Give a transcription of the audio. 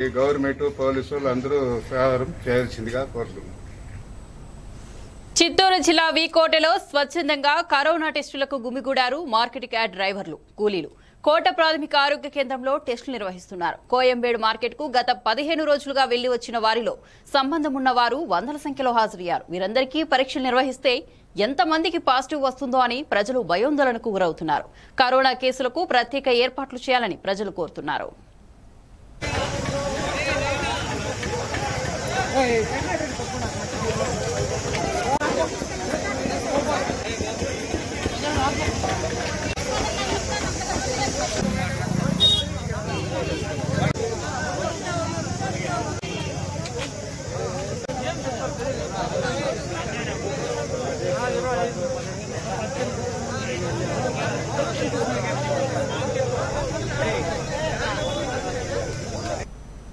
ఈ గవర్నమెంట్ పోలీసులు అందరూ సహాయం చేయాల్సిందిగా కోరుతున్నాం చిత్తూరు జిల్లా వీకోటలో స్వచ్ఛందంగా కరోనా టెస్టులకు గుమిగూడారు మార్కెట్ యార్డ్ డ్రైవర్లు కూలీలు కోట ప్రాథమిక ఆరోగ్య కేంద్రంలో టెస్టులు నిర్వహిస్తున్నారు కోయంబేడు మార్కెట్ కు గత పదిహేను రోజులుగా వెళ్లి వచ్చిన వారిలో సంబంధం ఉన్న వారు వందల సంఖ్యలో హాజరయ్యారు వీరందరికీ పరీక్షలు నిర్వహిస్తే ఎంతమందికి పాజిటివ్ వస్తుందో అని ప్రజలు భయోందోళనకు గురవుతున్నారు కరోనా కేసులకు ప్రత్యేక ఏర్పాట్లు చేయాలని ప్రజలు కోరుతున్నారు